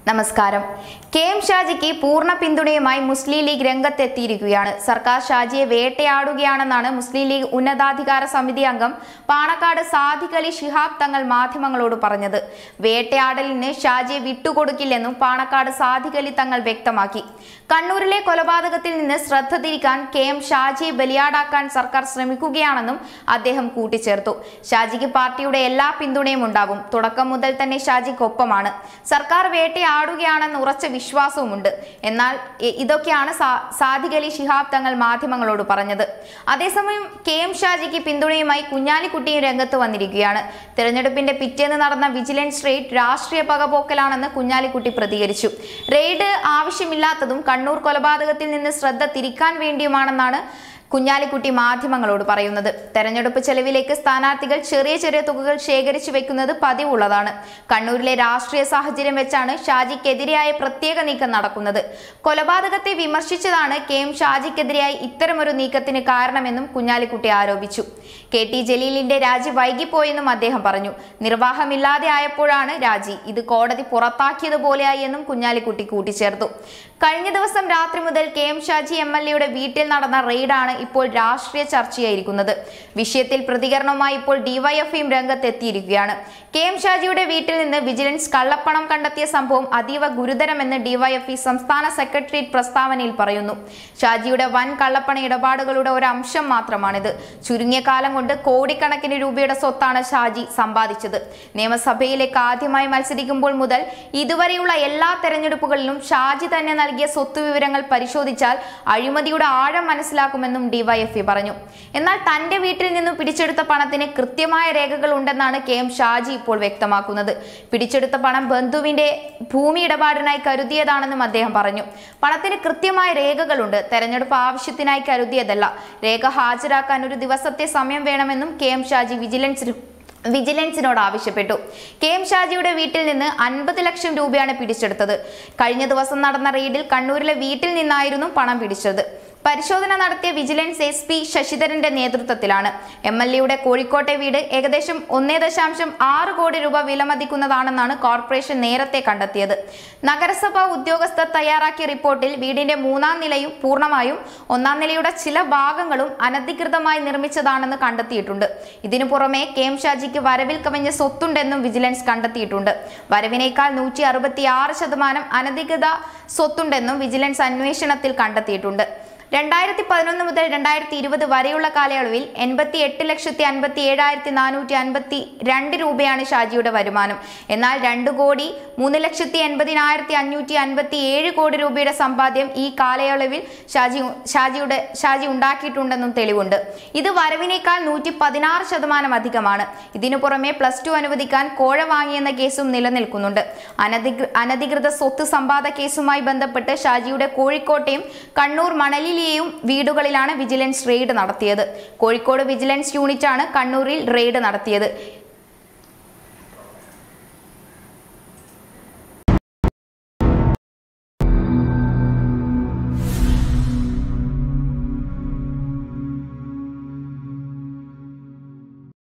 നമസ്കാരം K M ഷാജിക്ക് പൂർണ്ണ പിന്തുണയുമായി മുസ്ലിം ലീഗ് രംഗത്തെത്തിയിരിക്കുകയാണ് സർക്കാർ ഷാജിയെ വേട്ടയാടുകയാണെന്നാണ് മുസ്ലിം ലീഗ് ഉന്നതാധികാര സമിതി അംഗം പാണക്കാട് സാദിഖ് അലി ശിഹാബ് തങ്ങൾ മാധ്യമങ്ങളോട് പറഞ്ഞത് വേട്ടയാടലിന് ഷാജിയെ വിട്ടുകൊടുക്കില്ലെന്നും പാണക്കാട് സാദിഖ് അലി തങ്ങൾ വ്യക്തമാക്കി കണ്ണൂരിലെ കൊലപാതകത്തിൽ നിന്ന് ശ്രദ്ധ തിരിക്കാൻ കെ എം ഷാജിയെ ബലിയാടാക്കാൻ സർക്കാർ ശ്രമിക്കുകയാണെന്നും അദ്ദേഹം കൂട്ടിച്ചേർത്തു ഷാജിക്ക് പാർട്ടിയുടെ എല്ലാ പിന്തുണയും ഉണ്ടാവും തുടക്കം മുതൽ തന്നെ ഷാജിക്കൊപ്പമാണ് സർക്കാർ വേട്ടയാടുകയാണെന്ന് ഉറച്ച വിശ്വാസവുമുണ്ട് എന്നാൽ ഇ- ഇതൊക്കെയാണ് സാ- സാദിഖ് അലി ശിഹാബ് തങ്ങൾ മാധ്യമങ്ങളോട് പറഞ്ഞത് അതേസമയം കെ എം ഷാജിക്ക് പിന്തുണയുമായി കുഞ്ഞാലിക്കുട്ടിയും രംഗത്ത് വന്നിരിക്കുകയാണ് തെരഞ്ഞെടുപ്പിന്റെ പിറ്റേന്ന് നടന്ന വിജിലൻസ് റെയ്ഡ് രാഷ്ട്രീയ പകപോക്കലാണെന്ന് കുഞ്ഞാലിക്കുട്ടി പ്രതികരിച്ചു റെയ്ഡ് ആവശ്യമില്ലാത്തതും കണ്ണൂർ കൊലപാതകത്തിൽ നിന്ന് ശ്രദ്ധ തിരിക്കാൻ വേണ്ടിയുമാണെന്നാണ് കുഞ്ഞാലിക്കുട്ടി മാധ്യമങ്ങളോട് പറയുന്നത് തെരഞ്ഞെടുപ്പ് ചെലവിലേക്ക് സ്ഥാനാർത്ഥികൾ ചെറിയ ചെറിയ തുകകൾ ശേഖരിച്ചു വെക്കുന്നത് പതിവുള്ളതാണ് കണ്ണൂരിലെ രാഷ്ട്രീയ സാഹചര്യം വെച്ചാണ് ഷാജിക്കെതിരെയായ പ്രത്യേക നീക്കം നടക്കുന്നത് കൊലപാതകത്തെ വിമർശിച്ചതാണ് കെ എം ഷാജിക്കെതിരെയായി ഇത്തരമൊരു നീക്കത്തിന് കാരണമെന്നും കുഞ്ഞാലിക്കുട്ടി ആരോപിച്ചു കെ ടി ജലീലിന്റെ രാജി വൈകിപ്പോയെന്നും അദ്ദേഹം പറഞ്ഞു നിർവാഹമില്ലാതെ ആയപ്പോഴാണ് രാജി ഇത് കോടതി പുറത്താക്കിയതുപോലെയായി എന്നും കുഞ്ഞാലിക്കുട്ടി കൂട്ടിച്ചേർത്തു കഴിഞ്ഞ ദിവസം രാത്രി മുതൽ K M Shaji M L എയുടെ വീട്ടിൽ നടന്ന റെയ്ഡാണ് ഇപ്പോൾ രാഷ്ട്രീയ ചർച്ചയായിരിക്കുന്നത് വിഷയത്തിൽ പ്രതികരണവുമായി ഇപ്പോൾ ഡിവൈഎഫ്ഐയും രംഗത്തെത്തിയിരിക്കുകയാണ് കെ എം ഷാജിയുടെ വീട്ടിൽ നിന്ന് വിജിലൻസ് കള്ളപ്പണം കണ്ടെത്തിയ സംഭവം അതീവ ഗുരുതരമെന്ന് ഡിവൈഎഫ്ഐ സംസ്ഥാന സെക്രട്ടേറിയറ്റ് പ്രസ്താവനയിൽ പറയുന്നു ഷാജിയുടെ വൻ കള്ളപ്പണ ഇടപാടുകളുടെ ഒരു അംശം മാത്രമാണിത് ചുരുങ്ങിയ കാലം കൊണ്ട് കോടിക്കണക്കിന് രൂപയുടെ സ്വത്താണ് ഷാജി സമ്പാദിച്ചത് നിയമസഭയിലേക്ക് ആദ്യമായി മത്സരിക്കുമ്പോൾ മുതൽ ഇതുവരെയുള്ള എല്ലാ തെരഞ്ഞെടുപ്പുകളിലും ഷാജി തന്നെ നൽകിയ സ്വത്ത് വിവരങ്ങൾ പരിശോധിച്ചാൽ അഴിമതിയുടെ ആഴം മനസ്സിലാക്കുമെന്നും ഡിവൈഎഫ്ഇ പറഞ്ഞു എന്നാൽ തന്റെ വീട്ടിൽ നിന്നും പിടിച്ചെടുത്ത പണത്തിന് കൃത്യമായ രേഖകൾ ഉണ്ടെന്നാണ് കെ എം ഷാജി ഇപ്പോൾ വ്യക്തമാക്കുന്നത് പിടിച്ചെടുത്ത പണം ബന്ധുവിന്റെ ഭൂമി ഇടപാടിനായി കരുതിയതാണെന്നും അദ്ദേഹം പറഞ്ഞു പണത്തിന് കൃത്യമായ രേഖകളുണ്ട് തെരഞ്ഞെടുപ്പ് ആവശ്യത്തിനായി കരുതിയതല്ല രേഖ ഹാജരാക്കാൻ ഒരു ദിവസത്തെ സമയം വേണമെന്നും കെ എം ഷാജി വിജിലൻസിന് വിജിലൻസിനോട് ആവശ്യപ്പെട്ടു കെ എം ഷാജിയുടെ വീട്ടിൽ നിന്ന് അൻപത് ലക്ഷം രൂപയാണ് പിടിച്ചെടുത്തത് കഴിഞ്ഞ ദിവസം നടന്ന റെയ്ഡിൽ കണ്ണൂരിലെ വീട്ടിൽ നിന്നായിരുന്നു പണം പിടിച്ചത് പരിശോധന നടത്തിയ വിജിലൻസ് എസ് പി ശശിധരന്റെ നേതൃത്വത്തിലാണ് എം എൽ എയുടെ കോഴിക്കോട്ടെ വീട് ഏകദേശം ഒന്നേ ദശാംശം ആറ് കോടി രൂപ വിലമതിക്കുന്നതാണെന്നാണ് കോർപ്പറേഷൻ നേരത്തെ കണ്ടെത്തിയത് നഗരസഭാ ഉദ്യോഗസ്ഥർ തയ്യാറാക്കിയ റിപ്പോർട്ടിൽ വീടിന്റെ മൂന്നാം നിലയും പൂർണ്ണമായും ഒന്നാം നിലയുടെ ചില ഭാഗങ്ങളും അനധികൃതമായി നിർമ്മിച്ചതാണെന്ന് കണ്ടെത്തിയിട്ടുണ്ട് ഇതിനു പുറമെ കെ എം ഷാജിക്ക് വരവിൽ കവിഞ്ഞ സ്വത്തുണ്ടെന്നും വിജിലൻസ് കണ്ടെത്തിയിട്ടുണ്ട് വരവിനേക്കാൾ നൂറ്റി അറുപത്തി ആറ് ശതമാനം അനധികൃത സ്വത്തുണ്ടെന്നും വിജിലൻസ് അന്വേഷണത്തിൽ കണ്ടെത്തിയിട്ടുണ്ട് രണ്ടായിരത്തി പതിനൊന്ന് മുതൽ രണ്ടായിരത്തി ഇരുപത് വരെയുള്ള കാലയളവിൽ എൺപത്തി എട്ട് ലക്ഷത്തി അൻപത്തി ഏഴായിരത്തി നാനൂറ്റി അൻപത്തി രണ്ട് രൂപയാണ് ഷാജിയുടെ വരുമാനം എന്നാൽ രണ്ട് കോടി മൂന്ന് ലക്ഷത്തി എൺപതിനായിരത്തി അഞ്ഞൂറ്റി അൻപത്തി ഏഴ് കോടി രൂപയുടെ സമ്പാദ്യം ഈ കാലയളവിൽ ഷാജി ഷാജിയുടെ ഷാജി ഉണ്ടാക്കിയിട്ടുണ്ടെന്നും തെളിവുണ്ട് ഇത് വരവിനേക്കാൾ നൂറ്റി പതിനാറ് ശതമാനം അധികമാണ് ഇതിനു പുറമെ പ്ലസ് ടു അനുവദിക്കാൻ കോഴ വാങ്ങിയെന്ന കേസും നിലനിൽക്കുന്നുണ്ട് അനധികൃ അനധികൃത സ്വത്ത് സമ്പാദ കേസുമായി ബന്ധപ്പെട്ട് ഷാജിയുടെ കോഴിക്കോട്ടെയും കണ്ണൂർ മണലിലെയും വീടുകളിലാണ് വിജിലൻസ് റെയ്ഡ് നടത്തിയത് കോഴിക്കോട് വിജിലൻസ് യൂണിറ്റാണ് കണ്ണൂരിൽ റെയ്ഡ് നടത്തിയത്